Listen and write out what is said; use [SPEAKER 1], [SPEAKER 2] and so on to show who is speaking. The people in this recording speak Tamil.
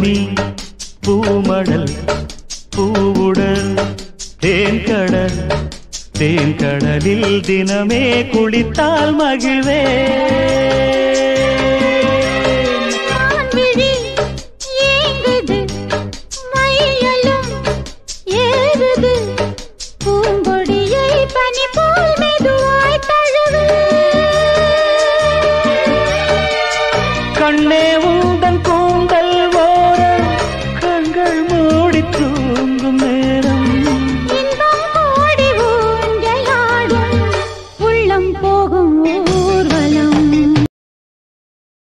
[SPEAKER 1] நீ பூமடல் பூவுடல் தேன்கடல் தேன்கடலில் தினமே குளித்தால் மகிழ்வே